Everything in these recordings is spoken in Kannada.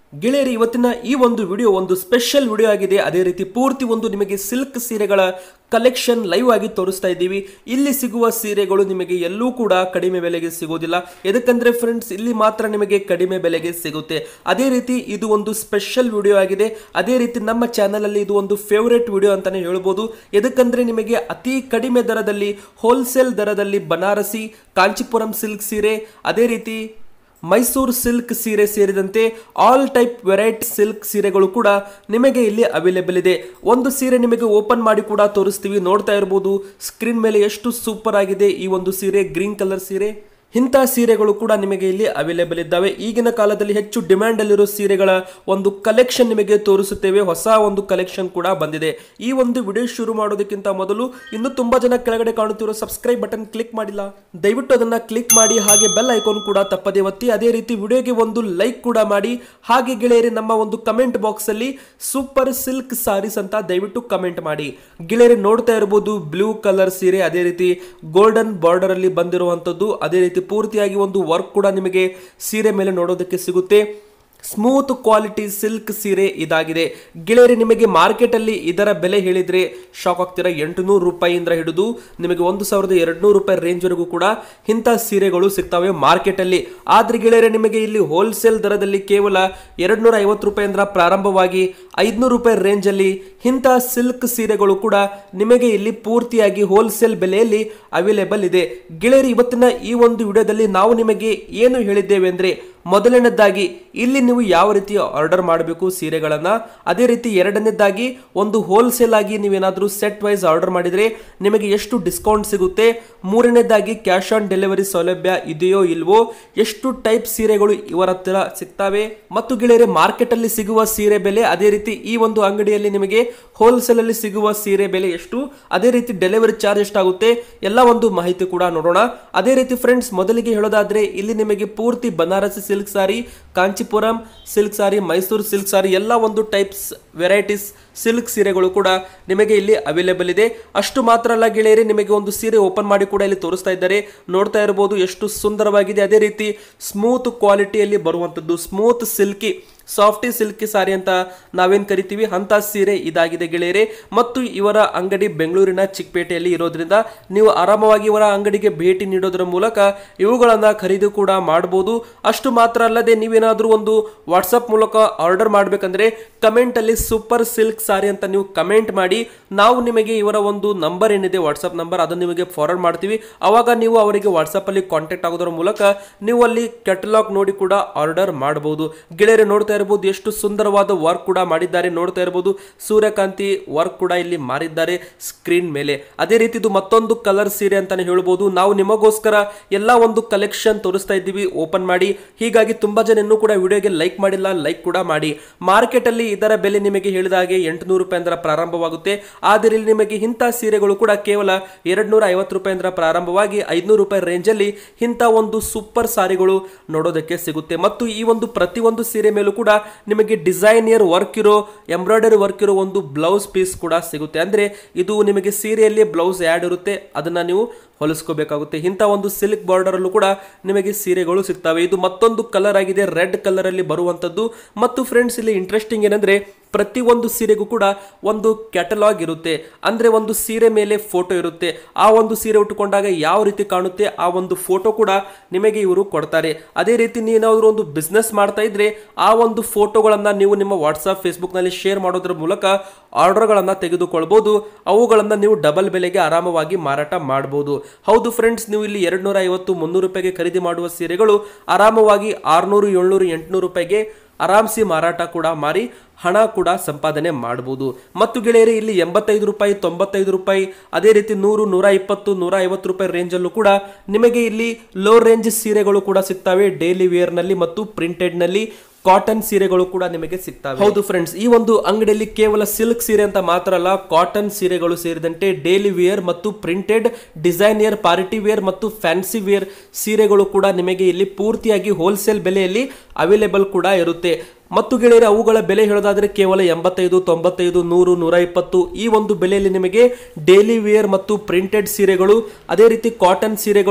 ಗೆಳೆಯರಿ ಇವತ್ತಿನ ಈ ಒಂದು ವಿಡಿಯೋ ಒಂದು ಸ್ಪೆಷಲ್ ವಿಡಿಯೋ ಆಗಿದೆ ಅದೇ ರೀತಿ ಪೂರ್ತಿ ಒಂದು ನಿಮಗೆ ಸಿಲ್ಕ್ ಸೀರೆಗಳ ಕಲೆಕ್ಷನ್ ಲೈವ್ ಆಗಿ ತೋರಿಸ್ತಾ ಇದ್ದೀವಿ ಇಲ್ಲಿ ಸಿಗುವ ಸೀರೆಗಳು ನಿಮಗೆ ಎಲ್ಲೂ ಕೂಡ ಕಡಿಮೆ ಬೆಲೆಗೆ ಸಿಗೋದಿಲ್ಲ ಎದಕ್ಕಂದ್ರೆ ಫ್ರೆಂಡ್ಸ್ ಇಲ್ಲಿ ಮಾತ್ರ ನಿಮಗೆ ಕಡಿಮೆ ಬೆಲೆಗೆ ಸಿಗುತ್ತೆ ಅದೇ ರೀತಿ ಇದು ಒಂದು ಸ್ಪೆಷಲ್ ವಿಡಿಯೋ ಆಗಿದೆ ಅದೇ ರೀತಿ ನಮ್ಮ ಚಾನಲ್ ಅಲ್ಲಿ ಇದು ಒಂದು ಫೇವರೇಟ್ ವಿಡಿಯೋ ಅಂತಾನೆ ಹೇಳ್ಬೋದು ಎದಕ್ಕಂದ್ರೆ ನಿಮಗೆ ಅತಿ ಕಡಿಮೆ ದರದಲ್ಲಿ ಹೋಲ್ಸೇಲ್ ದರದಲ್ಲಿ ಬನಾರಸಿ ಕಾಂಚೀಪುರಂ ಸಿಲ್ಕ್ ಸೀರೆ ಅದೇ ರೀತಿ ಮೈಸೂರು ಸಿಲ್ಕ್ ಸೀರೆ ಸೇರಿದಂತೆ ಆಲ್ ಟೈಪ್ ವೆರೈಟಿ ಸಿಲ್ಕ್ ಸೀರೆಗಳು ಕೂಡ ನಿಮಗೆ ಇಲ್ಲಿ ಅವೈಲೇಬಲ್ ಇದೆ ಒಂದು ಸೀರೆ ನಿಮಗೆ ಓಪನ್ ಮಾಡಿ ಕೂಡ ತೋರಿಸ್ತೀವಿ ನೋಡ್ತಾ ಇರ್ಬೋದು ಸ್ಕ್ರೀನ್ ಮೇಲೆ ಎಷ್ಟು ಸೂಪರ್ ಆಗಿದೆ ಈ ಒಂದು ಸೀರೆ ಗ್ರೀನ್ ಕಲರ್ ಸೀರೆ ಇಂಥ ಸೀರೆಗಳು ಕೂಡ ನಿಮಗೆ ಇಲ್ಲಿ ಅವೈಲೇಬಲ್ ಇದ್ದಾವೆ ಈಗಿನ ಕಾಲದಲ್ಲಿ ಹೆಚ್ಚು ಡಿಮ್ಯಾಂಡ್ ಅಲ್ಲಿರೋ ಸೀರೆಗಳ ಒಂದು ಕಲೆಕ್ಷನ್ ನಿಮಗೆ ತೋರಿಸುತ್ತೇವೆ ಹೊಸ ಒಂದು ಕಲೆಕ್ಷನ್ ಕೂಡ ಬಂದಿದೆ ಈ ಒಂದು ವಿಡಿಯೋ ಶುರು ಮಾಡೋದಕ್ಕಿಂತ ಮೊದಲು ಇನ್ನು ತುಂಬಾ ಜನ ಕೆಳಗಡೆ ಕಾಣುತ್ತಿರೋ ಸಬ್ಸ್ಕ್ರೈಬ್ ಬಟನ್ ಕ್ಲಿಕ್ ಮಾಡಿಲ್ಲ ದಯವಿಟ್ಟು ಅದನ್ನ ಕ್ಲಿಕ್ ಮಾಡಿ ಹಾಗೆ ಬೆಲ್ ಐಕಾನ್ ಕೂಡ ತಪ್ಪದೇ ಒತ್ತಿ ಅದೇ ರೀತಿ ವಿಡಿಯೋಗೆ ಒಂದು ಲೈಕ್ ಕೂಡ ಮಾಡಿ ಹಾಗೆ ಗೆಳೆಯರಿ ನಮ್ಮ ಒಂದು ಕಮೆಂಟ್ ಬಾಕ್ಸ್ ಅಲ್ಲಿ ಸೂಪರ್ ಸಿಲ್ಕ್ ಸಾರೀಸ್ ಅಂತ ದಯವಿಟ್ಟು ಕಮೆಂಟ್ ಮಾಡಿ ಗೆಳೆಯರಿ ನೋಡ್ತಾ ಇರಬಹುದು ಬ್ಲೂ ಕಲರ್ ಸೀರೆ ಅದೇ ರೀತಿ ಗೋಲ್ಡನ್ ಬಾರ್ಡರ್ ಅಲ್ಲಿ ಬಂದಿರುವಂತದ್ದು ಅದೇ ರೀತಿ ಪೂರ್ತಿಯಾಗಿ ಒಂದು ವರ್ಕ್ ಕೂಡ ನಿಮಗೆ ಸೀರೆ ಮೇಲೆ ನೋಡೋದಕ್ಕೆ ಸಿಗುತ್ತೆ ಸ್ಮೂತ್ ಕ್ವಾಲಿಟಿ ಸಿಲ್ಕ್ ಸೀರೆ ಇದಾಗಿದೆ ಗೆಳೆಯರಿ ನಿಮಗೆ ಮಾರ್ಕೆಟ್ ಅಲ್ಲಿ ಇದರ ಬೆಲೆ ಹೇಳಿದ್ರೆ ಶಾಕ್ ಆಗ್ತೀರಾ ಎಂಟುನೂರು ರೂಪಾಯಿಯಿಂದ ಹಿಡಿದು ನಿಮಗೆ ಒಂದು ಸಾವಿರದ ಎರಡ್ನೂರು ರೂಪಾಯಿ ರೇಂಜ್ ವರೆಗೂ ಕೂಡ ಇಂಥ ಸೀರೆಗಳು ಸಿಗ್ತವೆ ಮಾರ್ಕೆಟ್ ಅಲ್ಲಿ ಆದ್ರೆ ಗೆಳೆಯರೆ ನಿಮಗೆ ಇಲ್ಲಿ ಹೋಲ್ಸೇಲ್ ದರದಲ್ಲಿ ಕೇವಲ ಎರಡ್ನೂರ ಐವತ್ತು ರೂಪಾಯಿಂದ ಪ್ರಾರಂಭವಾಗಿ ಐದ್ನೂರು ರೂಪಾಯಿ ರೇಂಜ್ ಅಲ್ಲಿ ಇಂಥ ಸಿಲ್ಕ್ ಸೀರೆಗಳು ಕೂಡ ನಿಮಗೆ ಇಲ್ಲಿ ಪೂರ್ತಿಯಾಗಿ ಹೋಲ್ಸೇಲ್ ಬೆಲೆಯಲ್ಲಿ ಅವೈಲೇಬಲ್ ಇದೆ ಗೆಳೆಯರಿ ಇವತ್ತಿನ ಈ ಒಂದು ವಿಡಿಯೋದಲ್ಲಿ ನಾವು ನಿಮಗೆ ಏನು ಹೇಳಿದ್ದೇವೆ ಅಂದ್ರೆ ಮೊದಲನೇದಾಗಿ ಇಲ್ಲಿ ನೀವು ಯಾವ ರೀತಿ ಆರ್ಡರ್ ಮಾಡಬೇಕು ಸೀರೆಗಳನ್ನ ಅದೇ ರೀತಿ ಎರಡನೇದಾಗಿ ಒಂದು ಹೋಲ್ಸೇಲ್ ಆಗಿ ನೀವೇನಾದರೂ ಸೆಟ್ ವೈಸ್ ಆರ್ಡರ್ ಮಾಡಿದ್ರೆ ನಿಮಗೆ ಎಷ್ಟು ಡಿಸ್ಕೌಂಟ್ ಸಿಗುತ್ತೆ ಮೂರನೇದಾಗಿ ಕ್ಯಾಶ್ ಆನ್ ಡೆಲಿವರಿ ಸೌಲಭ್ಯ ಇದೆಯೋ ಇಲ್ವೋ ಎಷ್ಟು ಟೈಪ್ ಸೀರೆಗಳು ಇವರ ಹತ್ರ ಸಿಗ್ತವೆ ಮತ್ತು ಗೆಳೆಯರೆ ಮಾರ್ಕೆಟ್ ಅಲ್ಲಿ ಸಿಗುವ ಸೀರೆ ಬೆಲೆ ಅದೇ ರೀತಿ ಈ ಒಂದು ಅಂಗಡಿಯಲ್ಲಿ ನಿಮಗೆ ಹೋಲ್ಸೇಲ್ ಅಲ್ಲಿ ಸಿಗುವ ಸೀರೆ ಬೆಲೆ ಎಷ್ಟು ಅದೇ ರೀತಿ ಡೆಲಿವರಿ ಚಾರ್ಜ್ ಎಷ್ಟಾಗುತ್ತೆ ಎಲ್ಲ ಒಂದು ಮಾಹಿತಿ ಕೂಡ ನೋಡೋಣ ಅದೇ ರೀತಿ ಫ್ರೆಂಡ್ಸ್ ಮೊದಲಿಗೆ ಹೇಳೋದಾದ್ರೆ ಇಲ್ಲಿ ನಿಮಗೆ ಪೂರ್ತಿ Banarasi silk sari Kanchipuram silk sari Mysuru silk sari ಎಲ್ಲ ಒಂದು ಟೈಪ್ಸ್ ವೆರೈಟೀಸ್ ಸಿಲ್ಕ್ ಸೀರೆಗಳು ಕೂಡ ನಿಮಗೆ ಇಲ್ಲಿ ಅವೈಲೇಬಲ್ ಇದೆ ಅಷ್ಟು ಮಾತ್ರ ಅಲ್ಲ ಗೆಳೆಯರಿ ನಿಮಗೆ ಒಂದು ಸೀರೆ ಓಪನ್ ಮಾಡಿ ಕೂಡ ಇಲ್ಲಿ ತೋರಿಸ್ತಾ ಇದ್ದಾರೆ ನೋಡ್ತಾ ಇರಬಹುದು ಎಷ್ಟು ಸುಂದರವಾಗಿದೆ ಅದೇ ರೀತಿ ಸ್ಮೂತ್ ಕ್ವಾಲಿಟಿಯಲ್ಲಿ ಬರುವಂತದ್ದು smooth silky softy silky sari ಅಂತ ನಾವೇನ್ ಕರಿತೀವಿ ಅಂತ ಸೀರೆ ಇದಾಗಿದೆ ಗೆಳೆಯರೆ ಮತ್ತು ಇವರ ಅಂಗಡಿ ಬೆಂಗಳೂರಿನ ಚಿಕ್ಕಪೇಟೆಯಲ್ಲಿ ಇರೋದ್ರಿಂದ ನೀವು ಆರಾಮವಾಗಿ ಇವರ ಅಂಗಡಿಗೆ ಭೇಟಿ ನೀಡೋದ್ರ ಮೂಲಕ ಇವುಗಳನ್ನ ಖರೀದಿ ಕೂಡ ಮಾಡಬಹುದು ಅಷ್ಟು ಮಾತ್ರ ಅಲ್ಲದೆ ನೀವೇನಾದ್ರೂ ಒಂದು ವಾಟ್ಸಪ್ ಮೂಲಕ ಆರ್ಡರ್ ಮಾಡಬೇಕಂದ್ರೆ ಕಮೆಂಟ್ ಅಲ್ಲಿ ಸೂಪರ್ ಸಿಲ್ಕ್ ಸಾರಿ ಅಂತ ನೀವು ಕಮೆಂಟ್ ಮಾಡಿ ನಾವು ನಿಮಗೆ ಇವರ ಒಂದು ನಂಬರ್ ಏನಿದೆ ವಾಟ್ಸಪ್ ನಂಬರ್ ಅದನ್ನು ನಿಮಗೆ ಫಾರ್ವರ್ಡ್ ಮಾಡ್ತೀವಿ ಅವಾಗ ನೀವು ಅವರಿಗೆ ವಾಟ್ಸಪ್ ಅಲ್ಲಿ ಕಾಂಟ್ಯಾಕ್ಟ್ ಆಗೋದ್ರ ಮೂಲಕ ನೀವು ಅಲ್ಲಿ ಕೆಟಲಾಗ್ ನೋಡಿ ಕೂಡ ಆರ್ಡರ್ ಮಾಡಬಹುದು ಗೆಳೆಯರೆ ನೋಡ್ತಾ ಇರಬಹುದು ಎಷ್ಟು ಸುಂದರವಾದ ವರ್ಕ್ ಕೂಡ ಮಾಡಿದ್ದಾರೆ ನೋಡ್ತಾ ಇರಬಹುದು ಸೂರ್ಯಕಾಂತಿ ವರ್ಕ್ ಕೂಡ ಇಲ್ಲಿ ಮಾರಿದ್ದಾರೆ ಸ್ಕ್ರೀನ್ ಮೇಲೆ ಅದೇ ರೀತಿ ಇದು ಮತ್ತೊಂದು ಕಲರ್ ಸೀರೆ ಅಂತಾನೆ ಹೇಳ್ಬೋದು ನಾವು ನಿಮಗೋಸ್ಕರ ಎಲ್ಲ ಒಂದು ಕಲೆಕ್ಷನ್ ತೋರಿಸ್ತಾ ಇದ್ದೀವಿ ಓಪನ್ ಮಾಡಿ ಹೀಗಾಗಿ ತುಂಬಾ ಜನ ಇನ್ನೂ ಕೂಡ ವಿಡಿಯೋಗೆ ಲೈಕ್ ಮಾಡಿಲ್ಲ ಲೈಕ್ ಕೂಡ ಮಾಡಿ ಮಾರ್ಕೆಟ್ ಅಲ್ಲಿ ಇದರ ಬೆಲೆ ನಿಮಗೆ ಹೇಳಿದ ಹಾಗೆ ಎಂಟುನೂರು ರೂಪಾಯಿಂದ ಪ್ರಾರಂಭವಾಗುತ್ತೆ ಆದರೆ ಇಲ್ಲಿ ನಿಮಗೆ ಇಂಥ ಸೀರೆಗಳು ಕೂಡ ಕೇವಲ ಎರಡ್ನೂರ ಐವತ್ತು ರೂಪಾಯಿಂದ ಪ್ರಾರಂಭವಾಗಿ ಐದ್ನೂರು ರೂಪಾಯಿ ರೇಂಜ್ ಅಲ್ಲಿ ಇಂಥ ಒಂದು ಸೂಪರ್ ಸಾರಿಗಳು ನೋಡೋದಕ್ಕೆ ಸಿಗುತ್ತೆ ಮತ್ತು ಈ ಒಂದು ಪ್ರತಿಯೊಂದು ಸೀರೆ ಮೇಲೂ ಕೂಡ ನಿಮಗೆ ಡಿಸೈನಿಯರ್ ವರ್ಕ್ ಇರೋ ಎಂಬ್ರಾಯ್ಡರಿ ವರ್ಕ್ ಇರೋ ಒಂದು ಬ್ಲೌಸ್ ಪೀಸ್ ಕೂಡ ಸಿಗುತ್ತೆ ಅಂದ್ರೆ ಇದು ನಿಮಗೆ ಸೀರೆಯಲ್ಲಿ ಬ್ಲೌಸ್ ಆ್ಯಡ್ ಇರುತ್ತೆ ಅದನ್ನ ನೀವು ಹೊಲಿಸ್ಕೋಬೇಕಾಗುತ್ತೆ ಇಂಥ ಒಂದು ಸಿಲ್ಕ್ ಬಾರ್ಡರ್ ಅಲ್ಲೂ ಕೂಡ ನಿಮಗೆ ಸೀರೆಗಳು ಸಿಗ್ತವೆ ಇದು ಮತ್ತೊಂದು ಕಲರ್ ಆಗಿದೆ ರೆಡ್ ಕಲರ್ ಅಲ್ಲಿ ಬರುವಂತದ್ದು ಮತ್ತು ಫ್ರೆಂಡ್ಸ್ ಇಲ್ಲಿ ಇಂಟ್ರೆಸ್ಟಿಂಗ್ ಏನಂದ್ರೆ ಪ್ರತಿ ಒಂದು ಸೀರೆಗೂ ಕೂಡ ಒಂದು ಕ್ಯಾಟಲಾಗ್ ಇರುತ್ತೆ ಅಂದ್ರೆ ಒಂದು ಸೀರೆ ಮೇಲೆ ಫೋಟೋ ಇರುತ್ತೆ ಆ ಒಂದು ಸೀರೆ ಉಟ್ಟುಕೊಂಡಾಗ ಯಾವ ರೀತಿ ಕಾಣುತ್ತೆ ಆ ಒಂದು ಫೋಟೋ ಕೂಡ ನಿಮಗೆ ಇವರು ಕೊಡ್ತಾರೆ ಅದೇ ರೀತಿ ನೀವೇನಾದ್ರೂ ಒಂದು ಬಿಸ್ನೆಸ್ ಮಾಡ್ತಾ ಇದ್ರೆ ಆ ಒಂದು ಫೋಟೋಗಳನ್ನ ನೀವು ನಿಮ್ಮ ವಾಟ್ಸ್ಆಪ್ ಫೇಸ್ಬುಕ್ ನಲ್ಲಿ ಶೇರ್ ಮಾಡೋದ್ರ ಮೂಲಕ ಆರ್ಡರ್ಗಳನ್ನ ತೆಗೆದುಕೊಳ್ಬಹುದು ಅವುಗಳನ್ನ ನೀವು ಡಬಲ್ ಬೆಲೆಗೆ ಆರಾಮವಾಗಿ ಮಾರಾಟ ಮಾಡಬಹುದು ಹೌದು ಫ್ರೆಂಡ್ಸ್ ನೀವು ಇಲ್ಲಿ ಎರಡ್ ನೂರ ಐವತ್ತು ಮುನ್ನೂರು ರೂಪಾಯಿಗೆ ಖರೀದಿ ಮಾಡುವ ಸೀರೆಗಳು ಆರಾಮವಾಗಿ ಆರ್ನೂರು ಏಳ್ನೂರು ಎಂಟುನೂರು ರೂಪಾಯಿಗೆ ಆರಾಮ್ಸಿ ಮಾರಾಟ ಕೂಡ ಮಾರಿ ಹಣ ಕೂಡ ಸಂಪಾದನೆ ಮಾಡಬಹುದು ಮತ್ತು ಗೆಳೆಯರಿ ಇಲ್ಲಿ ಎಂಬತ್ತೈದು ರೂಪಾಯಿ ತೊಂಬತ್ತೈದು ರೂಪಾಯಿ ಅದೇ ರೀತಿ ನೂರು ನೂರ ಇಪ್ಪತ್ತು ನೂರ ಐವತ್ತು ರೂಪಾಯಿ ರೇಂಜಲ್ಲೂ ಕೂಡ ನಿಮಗೆ ಇಲ್ಲಿ ಲೋ ರೇಂಜ್ ಸೀರೆಗಳು ಕೂಡ ಸಿಗ್ತವೆ ಡೈಲಿ ವೇರ್ನಲ್ಲಿ ಮತ್ತು ಪ್ರಿಂಟೆಡ್ನಲ್ಲಿ ಕಾಟನ್ ಸೀರೆಗಳು ಕೂಡ ನಿಮಗೆ ಸಿಗ್ತವೆ ಹೌದು ಫ್ರೆಂಡ್ಸ್ ಈ ಒಂದು ಅಂಗಡಿಯಲ್ಲಿ ಕೇವಲ ಸಿಲ್ಕ್ ಸೀರೆ ಅಂತ ಮಾತ್ರ ಅಲ್ಲ ಕಾಟನ್ ಸೀರೆಗಳು ಸೇರಿದಂತೆ ಡೈಲಿ ವೇರ್ ಮತ್ತು ಪ್ರಿಂಟೆಡ್ ಡಿಸೈನಿಯರ್ ಪಾರ್ಟಿ ವೇರ್ ಮತ್ತು ಫ್ಯಾನ್ಸಿ ವೇರ್ ಸೀರೆಗಳು ಕೂಡ ನಿಮಗೆ ಇಲ್ಲಿ ಪೂರ್ತಿಯಾಗಿ ಹೋಲ್ಸೇಲ್ ಬೆಲೆಯಲ್ಲಿ ಅವೈಲೇಬಲ್ ಕೂಡ ಇರುತ್ತೆ ಮತ್ತು ಗೆಳೆಯರೆ ಅವುಗಳ ಬೆಲೆ ಹೇಳೋದಾದ್ರೆ ಕೇವಲ ಎಂಬತ್ತೈದು ತೊಂಬತ್ತೈದು ನೂರು ನೂರ ಇಪ್ಪತ್ತು ಈ ಒಂದು ಬೆಲೆಯಲ್ಲಿ ನಿಮಗೆ ಡೈಲಿ ವೇರ್ ಮತ್ತು ಪ್ರಿಂಟೆಡ್ ಸೀರೆಗಳು ಅದೇ ರೀತಿ ಕಾಟನ್ ಸೀರೆಗಳು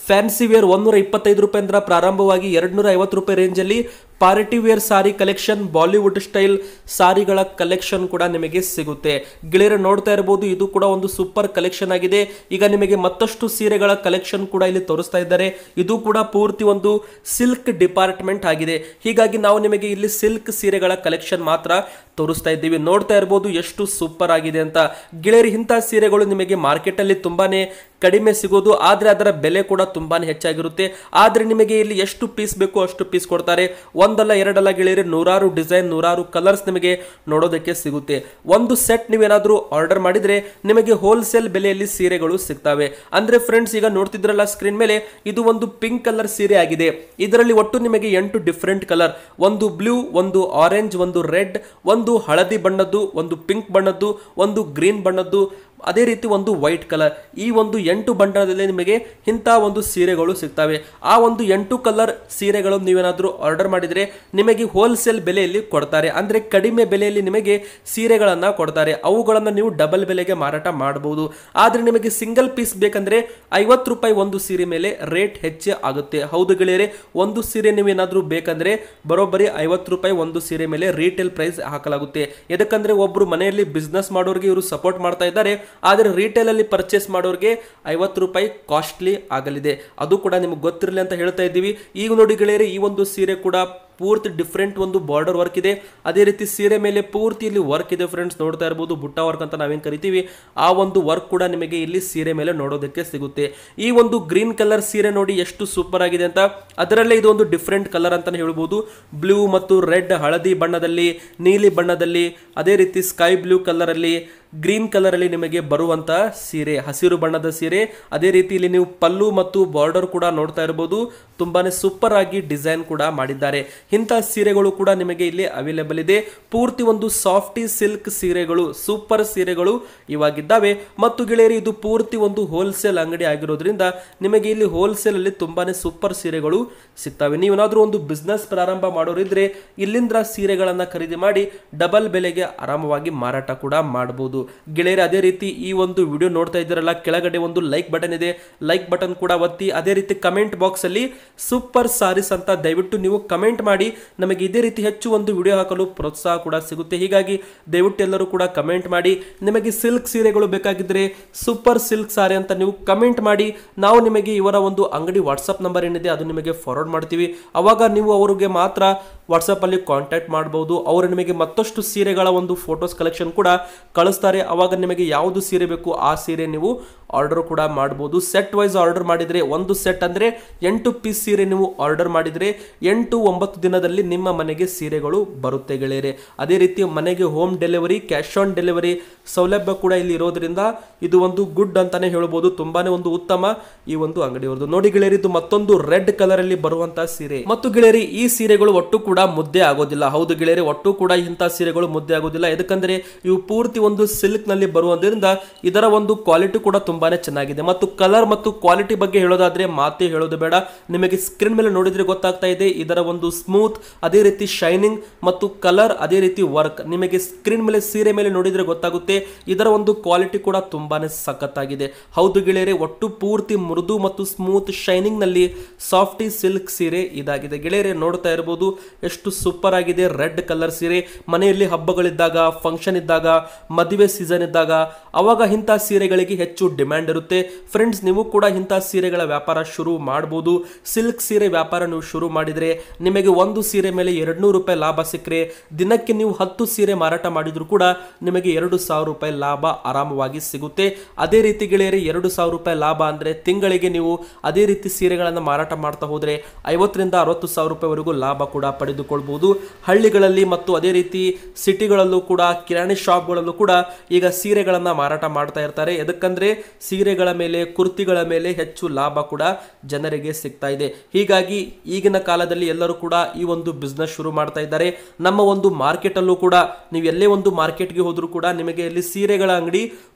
ಫ್ಯಾನ್ಸಿ ವೇರ್ ಒಂದೂರ ಇಪ್ಪತ್ತೈದು ರೂಪಾಯಿಂದ ಪ್ರಾರಂಭವಾಗಿ ಎರಡ್ನೂರ ಐವತ್ತು ರೂಪಾಯಿ ರೇಂಜಲ್ಲಿ party wear sari collection Bollywood style ಸಾರಿಗಳ ಕಲೆಕ್ಷನ್ ಕೂಡ ನಿಮಗೆ ಸಿಗುತ್ತೆ ಗೆಳೆಯರು ನೋಡ್ತಾ ಇರಬಹುದು ಇದು ಕೂಡ ಒಂದು ಸೂಪರ್ ಕಲೆಕ್ಷನ್ ಆಗಿದೆ ಈಗ ನಿಮಗೆ ಮತ್ತಷ್ಟು ಸೀರೆಗಳ ಕಲೆಕ್ಷನ್ ಕೂಡ ಇಲ್ಲಿ ತೋರಿಸ್ತಾ ಇದ್ದಾರೆ ಇದು ಕೂಡ ಪೂರ್ತಿ ಒಂದು ಸಿಲ್ಕ್ ಡಿಪಾರ್ಟ್ಮೆಂಟ್ ಆಗಿದೆ ಹೀಗಾಗಿ ನಾವು ನಿಮಗೆ ಇಲ್ಲಿ ಸಿಲ್ಕ್ ಸೀರೆಗಳ ಕಲೆಕ್ಷನ್ ಮಾತ್ರ ತೋರಿಸ್ತಾ ಇದ್ದೀವಿ ನೋಡ್ತಾ ಇರಬಹುದು ಎಷ್ಟು ಸೂಪರ್ ಆಗಿದೆ ಅಂತ ಗೆಳೆಯರಿ ಇಂಥ ಸೀರೆಗಳು ನಿಮಗೆ ಮಾರ್ಕೆಟ್ ಅಲ್ಲಿ ತುಂಬಾನೇ ಕಡಿಮೆ ಸಿಗೋದು ಆದ್ರೆ ಅದರ ಬೆಲೆ ಕೂಡ ತುಂಬಾನೇ ಹೆಚ್ಚಾಗಿರುತ್ತೆ ಆದ್ರೆ ನಿಮಗೆ ಇಲ್ಲಿ ಎಷ್ಟು ಪೀಸ್ ಬೇಕು ಅಷ್ಟು ಪೀಸ್ ಕೊಡ್ತಾರೆ ಒಂದಲ್ಲ ಎರಡಲ್ಲ ಗೆಳೆಯರಿ ನೂರಾರು ಡಿಸೈನ್ ನೂರಾರು ಕಲರ್ಸ್ ನಿಮಗೆ ನೋಡೋದಕ್ಕೆ ಸಿಗುತ್ತೆ ಒಂದು ಸೆಟ್ ನೀವೇನಾದ್ರೂ ಆರ್ಡರ್ ಮಾಡಿದ್ರೆ ನಿಮಗೆ ಹೋಲ್ಸೇಲ್ ಬೆಲೆಯಲ್ಲಿ ಸೀರೆಗಳು ಸಿಗ್ತವೆ ಅಂದ್ರೆ ಫ್ರೆಂಡ್ಸ್ ಈಗ ನೋಡ್ತಿದ್ರಲ್ಲ ಸ್ಕ್ರೀನ್ ಮೇಲೆ ಇದು ಒಂದು ಪಿಂಕ್ ಕಲರ್ ಸೀರೆ ಆಗಿದೆ ಇದರಲ್ಲಿ ಒಟ್ಟು ನಿಮಗೆ ಎಂಟು ಡಿಫ್ರೆಂಟ್ ಕಲರ್ ಒಂದು ಬ್ಲೂ ಒಂದು ಆರೆಂಜ್ ಒಂದು ರೆಡ್ ಒಂದು ಹಳದಿ ಬಣ್ಣದ್ದು ಒಂದು ಪಿಂಕ್ ಬಣ್ಣದ್ದು ಒಂದು ಗ್ರೀನ್ ಬಣ್ಣದ್ದು ಅದೇ ರೀತಿ ಒಂದು ವೈಟ್ ಕಲರ್ ಈ ಒಂದು ಎಂಟು ಬಣ್ಣದಲ್ಲಿ ನಿಮಗೆ ಇಂಥ ಒಂದು ಸೀರೆಗಳು ಸಿಗ್ತವೆ ಆ ಒಂದು ಎಂಟು ಕಲರ್ ಸೀರೆಗಳು ನೀವೇನಾದರೂ ಆರ್ಡರ್ ಮಾಡಿದರೆ ನಿಮಗೆ ಹೋಲ್ಸೇಲ್ ಬೆಲೆಯಲ್ಲಿ ಕೊಡ್ತಾರೆ ಅಂದರೆ ಕಡಿಮೆ ಬೆಲೆಯಲ್ಲಿ ನಿಮಗೆ ಸೀರೆಗಳನ್ನು ಕೊಡ್ತಾರೆ ಅವುಗಳನ್ನು ನೀವು ಡಬಲ್ ಬೆಲೆಗೆ ಮಾರಾಟ ಮಾಡಬಹುದು ಆದರೆ ನಿಮಗೆ ಸಿಂಗಲ್ ಪೀಸ್ ಬೇಕಂದ್ರೆ ಐವತ್ತು ರೂಪಾಯಿ ಒಂದು ಸೀರೆ ಮೇಲೆ ರೇಟ್ ಹೆಚ್ಚು ಆಗುತ್ತೆ ಹೌದು ಗೆಳೆಯರೆ ಒಂದು ಸೀರೆ ನೀವೇನಾದರೂ ಬೇಕಂದ್ರೆ ಬರೋಬ್ಬರಿ ಐವತ್ತು ರೂಪಾಯಿ ಒಂದು ಸೀರೆ ಮೇಲೆ ರೀಟೇಲ್ ಪ್ರೈಸ್ ಹಾಕಲಾಗುತ್ತೆ ಯಾಕಂದ್ರೆ ಒಬ್ರು ಮನೆಯಲ್ಲಿ ಬಿಸ್ನೆಸ್ ಮಾಡೋರಿಗೆ ಇವರು ಸಪೋರ್ಟ್ ಮಾಡ್ತಾ ಇದ್ದಾರೆ ಆದರೆ ರಿಟೇಲ್ ಅಲ್ಲಿ ಪರ್ಚೇಸ್ ಮಾಡೋರಿಗೆ ಐವತ್ತು ರೂಪಾಯಿ ಕಾಸ್ಟ್ಲಿ ಆಗಲಿದೆ ಅದು ಕೂಡ ನಿಮ್ಗೆ ಗೊತ್ತಿರಲಿ ಅಂತ ಹೇಳ್ತಾ ಇದ್ದೀವಿ ಈಗ ನೋಡಿ ಗೆಳೆಯರೆ ಈ ಒಂದು ಸೀರೆ ಕೂಡ ಪೂರ್ತಿ ಡಿಫ್ರೆಂಟ್ ಒಂದು ಬಾರ್ಡರ್ ವರ್ಕ್ ಇದೆ ಅದೇ ರೀತಿ ಸೀರೆ ಮೇಲೆ ಪೂರ್ತಿ ಇಲ್ಲಿ ವರ್ಕ್ ಇದೆ ಫ್ರೆಂಡ್ಸ್ ನೋಡ್ತಾ ಇರ್ಬೋದು ಬುಟ್ಟ ವರ್ಕ್ ಅಂತ ನಾವೇನು ಕರಿತೀವಿ ಆ ಒಂದು ವರ್ಕ್ ಕೂಡ ನಿಮಗೆ ಇಲ್ಲಿ ಸೀರೆ ಮೇಲೆ ನೋಡೋದಕ್ಕೆ ಸಿಗುತ್ತೆ ಈ ಒಂದು ಗ್ರೀನ್ ಕಲರ್ ಸೀರೆ ನೋಡಿ ಎಷ್ಟು ಸೂಪರ್ ಆಗಿದೆ ಅಂತ ಅದರಲ್ಲೇ ಇದು ಒಂದು ಡಿಫ್ರೆಂಟ್ ಕಲರ್ ಅಂತಾನೆ ಹೇಳ್ಬೋದು ಬ್ಲೂ ಮತ್ತು ರೆಡ್ ಹಳದಿ ಬಣ್ಣದಲ್ಲಿ ನೀಲಿ ಬಣ್ಣದಲ್ಲಿ ಅದೇ ರೀತಿ ಸ್ಕೈ ಬ್ಲೂ ಕಲರ್ ಅಲ್ಲಿ ಗ್ರೀನ್ ಕಲರ್ ಅಲ್ಲಿ ನಿಮಗೆ ಬರುವಂತ ಸೀರೆ ಹಸಿರು ಬಣ್ಣದ ಸೀರೆ ಅದೇ ರೀತಿ ಇಲ್ಲಿ ನೀವು ಪಲ್ಲು ಮತ್ತು ಬಾರ್ಡರ್ ಕೂಡ ನೋಡ್ತಾ ಇರಬಹುದು ತುಂಬಾನೇ ಸೂಪರ್ ಆಗಿ ಡಿಸೈನ್ ಕೂಡ ಮಾಡಿದ್ದಾರೆ ಇಂಥ ಸೀರೆಗಳು ಕೂಡ ನಿಮಗೆ ಇಲ್ಲಿ ಅವೈಲೇಬಲ್ ಇದೆ ಪೂರ್ತಿ ಒಂದು ಸಾಫ್ಟಿ ಸಿಲ್ಕ್ ಸೀರೆಗಳು ಸೂಪರ್ ಸೀರೆಗಳು ಇವಾಗಿದ್ದಾವೆ ಮತ್ತು ಗೆಳೆಯರಿ ಇದು ಪೂರ್ತಿ ಒಂದು ಹೋಲ್ಸೇಲ್ ಅಂಗಡಿ ಆಗಿರೋದ್ರಿಂದ ನಿಮಗೆ ಇಲ್ಲಿ ಹೋಲ್ಸೇಲ್ ಅಲ್ಲಿ ತುಂಬಾನೇ ಸೂಪರ್ ಸೀರೆಗಳು ಸಿಗ್ತವೆ ನೀವೇನಾದ್ರೂ ಒಂದು ಬಿಸ್ನೆಸ್ ಪ್ರಾರಂಭ ಮಾಡೋರಿದ್ರೆ ಇಲ್ಲಿಂದ ಸೀರೆಗಳನ್ನ ಖರೀದಿ ಮಾಡಿ ಡಬಲ್ ಬೆಲೆಗೆ ಆರಾಮವಾಗಿ ಮಾರಾಟ ಕೂಡ ಮಾಡಬಹುದು ಗೆಳೆಯರೆ ಅದೇ ರೀತಿ ಈ ಒಂದು ವಿಡಿಯೋ ನೋಡ್ತಾ ಇದ್ದೀರಲ್ಲ ಕೆಳಗಡೆ ಒಂದು ಲೈಕ್ ಬಟನ್ ಇದೆ ಲೈಕ್ ಬಟನ್ ಕೂಡ ಒತ್ತಿ ಅದೇ ರೀತಿ ಕಮೆಂಟ್ ಬಾಕ್ಸ್ ಅಲ್ಲಿ ಸೂಪರ್ ಸಾರೀಸ್ ಅಂತ ದಯವಿಟ್ಟು ನೀವು ಕಮೆಂಟ್ ಮಾಡಿ ನಮಗೆ ಇದೇ ರೀತಿ ಹೆಚ್ಚು ಒಂದು ವಿಡಿಯೋ ಹಾಕಲು ಪ್ರೋತ್ಸಾಹ ಕೂಡ ಸಿಗುತ್ತೆ ಹೀಗಾಗಿ ದಯವಿಟ್ಟು ಎಲ್ಲರೂ ಕೂಡ ಕಮೆಂಟ್ ಮಾಡಿ ನಿಮಗೆ ಸಿಲ್ಕ್ ಸೀರೆಗಳು ಬೇಕಾಗಿದ್ರೆ ಸೂಪರ್ ಸಿಲ್ಕ್ ಸಾರಿ ಅಂತ ನೀವು ಕಮೆಂಟ್ ಮಾಡಿ ನಾವು ನಿಮಗೆ ಇವರ ಒಂದು ಅಂಗಡಿ ವಾಟ್ಸಪ್ ನಂಬರ್ ಏನಿದೆ ಅದು ನಿಮಗೆ ಫಾರ್ವರ್ಡ್ ಮಾಡ್ತೀವಿ ಅವಾಗ ನೀವು ಅವರಿಗೆ ಮಾತ್ರ ವಾಟ್ಸಪ್ ಅಲ್ಲಿ ಕಾಂಟ್ಯಾಕ್ಟ್ ಮಾಡಬಹುದು ಅವರು ನಿಮಗೆ ಮತ್ತಷ್ಟು ಸೀರೆಗಳ ಒಂದು ಫೋಟೋಸ್ ಕಲೆಕ್ಷನ್ ಕೂಡ ಕಳಿಸ್ತಾರೆ ಅವಾಗ ನಿಮಗೆ ಯಾವುದು ಸೀರೆ ಬೇಕು ಆ ಸೀರೆ ನೀವು ಆರ್ಡರ್ ಕೂಡ ಮಾಡ್ಬೋದು ಸೆಟ್ ವೈಸ್ ಆರ್ಡರ್ ಮಾಡಿದರೆ ಒಂದು ಸೆಟ್ ಅಂದರೆ ಎಂಟು ಪೀಸ್ ಸೀರೆ ನೀವು ಆರ್ಡರ್ ಮಾಡಿದರೆ ಎಂಟು ಒಂಬತ್ತು ದಿನದಲ್ಲಿ ನಿಮ್ಮ ಮನೆಗೆ ಸೀರೆಗಳು ಬರುತ್ತೆ ಗೆಳೆಯರೆ ಅದೇ ರೀತಿ ಮನೆಗೆ home delivery cash on delivery ಸೌಲಭ್ಯ ಕೂಡ ಇಲ್ಲಿ ಇರೋದ್ರಿಂದ ಇದು ಒಂದು ಗುಡ್ ಅಂತಾನೆ ಹೇಳ್ಬೋದು ತುಂಬಾನೇ ಒಂದು ಉತ್ತಮ ಈ ಒಂದು ಅಂಗಡಿಯವ್ರದ್ದು ನೋಡಿ ಗೆಳೆಯರಿ ಇದು ಮತ್ತೊಂದು ರೆಡ್ ಕಲರ್ ಅಲ್ಲಿ ಬರುವಂತಹ ಸೀರೆ ಮತ್ತು ಗೆಳೆಯರಿ ಈ ಸೀರೆಗಳು ಒಟ್ಟು ಕೂಡ ಮುದ್ದೆ ಆಗೋದಿಲ್ಲ ಹೌದು ಗೆಳೆಯರಿ ಒಟ್ಟು ಕೂಡ ಇಂತಹ ಸೀರೆಗಳು ಮುದ್ದೆ ಆಗೋದಿಲ್ಲ ಯಾಕಂದ್ರೆ ಇವು ಪೂರ್ತಿ ಒಂದು ಸಿಲ್ಕ್ ನಲ್ಲಿ ಬರುವುದರಿಂದ ಇದರ ಒಂದು ಕ್ವಾಲಿಟಿ ಕೂಡ ತುಂಬಾನೇ ಚೆನ್ನಾಗಿದೆ ಮತ್ತು ಕಲರ್ ಮತ್ತು ಕ್ವಾಲಿಟಿ ಬಗ್ಗೆ ಹೇಳೋದಾದ್ರೆ ಮಾತೇ ಹೇಳೋದು ಬೇಡ ನಿಮಗೆ ಸ್ಕ್ರೀನ್ ಮೇಲೆ ನೋಡಿದ್ರೆ ಗೊತ್ತಾಗ್ತಾ ಇದೆ ಇದರ ಒಂದು ಸ್ಮೂತ್ ಅದೇ ರೀತಿ ಶೈನಿಂಗ್ ಮತ್ತು ಕಲರ್ ಅದೇ ರೀತಿ ವರ್ಕ್ ನಿಮಗೆ ಸ್ಕ್ರೀನ್ ಮೇಲೆ ಸೀರೆ ಮೇಲೆ ನೋಡಿದ್ರೆ ಗೊತ್ತಾಗುತ್ತೆ ಇದರ ಒಂದು ಕ್ವಾಲಿಟಿ ಕೂಡ ತುಂಬಾನೇ ಸಖತ್ತಾಗಿದೆ ಹೌದು ಗೆಳೆಯರೆ ಒಟ್ಟು ಪೂರ್ತಿ ಮೃದು ಮತ್ತು ಸ್ಮೂತ್ ಶೈನಿಂಗ್ ನಲ್ಲಿ ಸಾಫ್ಟಿ ಸಿಲ್ಕ್ ಸೀರೆ ಇದಾಗಿದೆ ಗೆಳೆಯರೆ ನೋಡ್ತಾ ಇರಬಹುದು ಎಷ್ಟು ಸೂಪರ್ ಆಗಿದೆ ರೆಡ್ ಕಲರ್ ಸೀರೆ ಮನೆಯಲ್ಲಿ ಹಬ್ಬಗಳಿದ್ದಾಗ ಫಂಕ್ಷನ್ ಇದ್ದಾಗ ಮದುವೆ ಸೀಸನ್ ಇದ್ದಾಗ ಅವಾಗ ಇಂಥ ಸೀರೆಗಳಿಗೆ ಹೆಚ್ಚು ಡಿಮ್ಯಾಂಡ್ ಇರುತ್ತೆ ಫ್ರೆಂಡ್ಸ್ ನೀವು ಕೂಡ ಇಂಥ ಸೀರೆಗಳ ವ್ಯಾಪಾರ ಶುರು ಮಾಡಬಹುದು ಸಿಲ್ಕ್ ಸೀರೆ ವ್ಯಾಪಾರ ನೀವು ಶುರು ಮಾಡಿದ್ರೆ ನಿಮಗೆ ಒಂದು ಸೀರೆ ಮೇಲೆ ಎರಡು ನೂರು ರೂಪಾಯಿ ಲಾಭ ಸಿಕ್ಕರೆ ದಿನಕ್ಕೆ ನೀವು ಹತ್ತು ಸೀರೆ ಮಾರಾಟ ಮಾಡಿದ್ರು ಕೂಡ ನಿಮಗೆ ಎರಡು ಸಾವಿರ ರೂಪಾಯಿ ಲಾಭ ಆರಾಮವಾಗಿ ಸಿಗುತ್ತೆ ಅದೇ ರೀತಿ ಗೆಳೆಯರೆ ಎರಡು ಸಾವಿರ ರೂಪಾಯಿ ಲಾಭ ಅಂದ್ರೆ ತಿಂಗಳಿಗೆ ನೀವು ಅದೇ ರೀತಿ ಸೀರೆಗಳನ್ನು ಮಾರಾಟ ಮಾಡ್ತಾ ಹೋದ್ರೆ ಐವತ್ತರಿಂದ ಅರವತ್ತು ಸಾವಿರ ರೂಪಾಯಿವರೆಗೂ ಲಾಭ ಕೂಡ ಪಡೆದುಕೊಳ್ಬಹುದು ಹಳ್ಳಿಗಳಲ್ಲಿ ಮತ್ತು ಅದೇ ರೀತಿ ಸಿಟಿಗಳಲ್ಲೂ ಕೂಡ ಕಿರಾಣಿ ಶಾಪ್ಗಳಲ್ಲೂ ಕೂಡ ಈಗ ಸೀರೆಗಳನ್ನ ಮಾರಾಟ ಮಾಡ್ತಾ ಇರ್ತಾರೆ ಎದಕ್ಕಂದ್ರೆ ಸೀರೆಗಳ ಮೇಲೆ ಕುರ್ತಿಗಳ ಮೇಲೆ ಹೆಚ್ಚು ಲಾಭ ಕೂಡ ಜನರಿಗೆ ಸಿಗ್ತಾ ಇದೆ ಹೀಗಾಗಿ ಈಗಿನ ಕಾಲದಲ್ಲಿ ಎಲ್ಲರೂ ಕೂಡ ಈ ಒಂದು ಬಿಸ್ನೆಸ್ ಶುರು ಮಾಡ್ತಾ ಇದ್ದಾರೆ ನಮ್ಮ ಒಂದು ಮಾರ್ಕೆಟ್ ಅಲ್ಲೂ ಕೂಡ ನೀವು ಎಲ್ಲೇ ಒಂದು ಮಾರ್ಕೆಟ್ಗೆ ಹೋದ್ರೂ ಕೂಡ ನಿಮಗೆ ಇಲ್ಲಿ ಸೀರೆಗಳ ಅಂಗಡಿ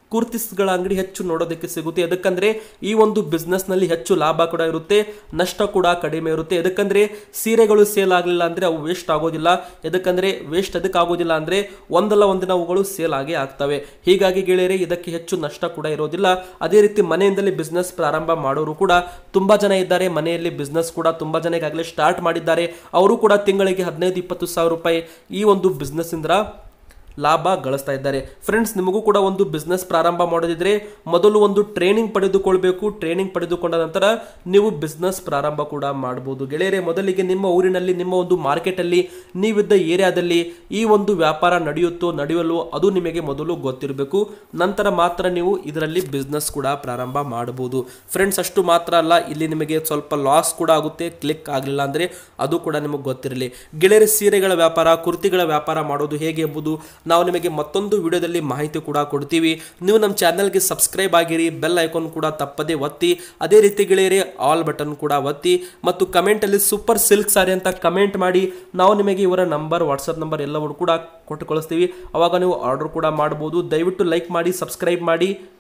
ಕುರ್ತಿಸ್ಗಳ ಅಂಗಡಿ ಹೆಚ್ಚು ನೋಡೋದಕ್ಕೆ ಸಿಗುತ್ತೆ ಎದಕ್ಕಂದ್ರೆ ಈ ಒಂದು business ನಲ್ಲಿ ಹೆಚ್ಚು ಲಾಭ ಕೂಡ ಇರುತ್ತೆ ನಷ್ಟ ಕೂಡ ಕಡಿಮೆ ಇರುತ್ತೆ ಎದಕ್ಕಂದ್ರೆ ಸೀರೆಗಳು ಸೇಲ್ ಆಗಲಿಲ್ಲ ಅಂದ್ರೆ ಅವು ವೇಸ್ಟ್ ಆಗೋದಿಲ್ಲ ಎದಕ್ಕಂದ್ರೆ ವೇಸ್ಟ್ ಅದಕ್ಕೆ ಆಗೋದಿಲ್ಲ ಅಂದ್ರೆ ಒಂದಲ್ಲ ಒಂದಿನ ಅವುಗಳು ಸೇಲ್ ಆಗೇ ಆಗ್ತವೆ ಹೀಗಾಗಿ ಗೆಳೆಯರೆ ಇದಕ್ಕೆ ಹೆಚ್ಚು ನಷ್ಟ ಕೂಡ ಇರೋದಿಲ್ಲ ಅದೇ ರೀತಿ ಮನೆಯಿಂದಲೇ ಬಿಸ್ನೆಸ್ ಪ್ರಾರಂಭ ಮಾಡೋರು ಕೂಡ ತುಂಬಾ ಜನ ಇದ್ದಾರೆ ಮನೆಯಲ್ಲಿ ಬಿಸ್ನೆಸ್ ಕೂಡ ತುಂಬಾ ಜನ ಈಗಾಗಲೇ ಸ್ಟಾರ್ಟ್ ಮಾಡಿದ್ದಾರೆ ಅವರು ಕೂಡ ತಿಂಗಳಿಗೆ ಹದಿನೈದು ಇಪ್ಪತ್ತು ಸಾವಿರ ರೂಪಾಯಿ ಈ ಒಂದು ಬಿಸ್ನೆಸ್ ಇಂದ ಲಾಭ ಗಳಿಸ್ತಾ ಇದ್ದಾರೆ ಫ್ರೆಂಡ್ಸ್ ನಿಮಗೂ ಕೂಡ ಒಂದು ಬಿಸ್ನೆಸ್ ಪ್ರಾರಂಭ ಮಾಡೋದಿದ್ರೆ ಮೊದಲು ಒಂದು ಟ್ರೈನಿಂಗ್ ಪಡೆದುಕೊಳ್ಬೇಕು ಟ್ರೈನಿಂಗ್ ಪಡೆದುಕೊಂಡ ನಂತರ ನೀವು ಬಿಸ್ನೆಸ್ ಪ್ರಾರಂಭ ಕೂಡ ಮಾಡಬಹುದು ಗೆಳೆಯರೆ ಮೊದಲಿಗೆ ನಿಮ್ಮ ಊರಿನಲ್ಲಿ ನಿಮ್ಮ ಒಂದು ಮಾರ್ಕೆಟಲ್ಲಿ ನೀವಿದ್ದ ಏರಿಯಾದಲ್ಲಿ ಈ ಒಂದು ವ್ಯಾಪಾರ ನಡೆಯುತ್ತೋ ನಡೆಯಲು ಅದು ನಿಮಗೆ ಮೊದಲು ಗೊತ್ತಿರಬೇಕು ನಂತರ ಮಾತ್ರ ನೀವು ಇದರಲ್ಲಿ ಬಿಸ್ನೆಸ್ ಕೂಡ ಪ್ರಾರಂಭ ಮಾಡಬಹುದು ಫ್ರೆಂಡ್ಸ್ ಅಷ್ಟು ಮಾತ್ರ ಅಲ್ಲ ಇಲ್ಲಿ ನಿಮಗೆ ಸ್ವಲ್ಪ ಲಾಸ್ ಕೂಡ ಆಗುತ್ತೆ ಕ್ಲಿಕ್ ಆಗಲಿಲ್ಲ ಅಂದರೆ ಅದು ಕೂಡ ನಿಮಗೆ ಗೊತ್ತಿರಲಿ ಗೆಳೆಯರೆ ಸೀರೆಗಳ ವ್ಯಾಪಾರ ಕುರ್ತಿಗಳ ವ್ಯಾಪಾರ ಮಾಡೋದು ಹೇಗೆ ಎಂಬುದು ನಾವು ನಿಮಗೆ ಮತ್ತೊಂದು ವಿಡಿಯೋದಲ್ಲಿ ಮಾಹಿತಿ ಕೂಡ ಕೊಡ್ತೀವಿ ನೀವು ನಮ್ಮ ಚಾನಲ್ಗೆ ಸಬ್ಸ್ಕ್ರೈಬ್ ಆಗಿರಿ ಬೆಲ್ ಐಕಾನ್ ಕೂಡ ತಪ್ಪದೇ ಒತ್ತಿ ಅದೇ ರೀತಿ ಗೆಳೆಯರೆ ಆಲ್ ಬಟನ್ ಕೂಡ ಒತ್ತಿ ಮತ್ತು ಕಮೆಂಟಲ್ಲಿ ಸೂಪರ್ ಸಿಲ್ಕ್ ಸಾರಿ ಅಂತ ಕಮೆಂಟ್ ಮಾಡಿ ನಾವು ನಿಮಗೆ ಇವರ ನಂಬರ್ ವಾಟ್ಸಪ್ ನಂಬರ್ ಎಲ್ಲವೂ ಕೂಡ ಕೊಟ್ಟು ಕಳಿಸ್ತೀವಿ ಅವಾಗ ನೀವು ಆರ್ಡರ್ ಕೂಡ ಮಾಡ್ಬೋದು ದಯವಿಟ್ಟು ಲೈಕ್ ಮಾಡಿ ಸಬ್ಸ್ಕ್ರೈಬ್ ಮಾಡಿ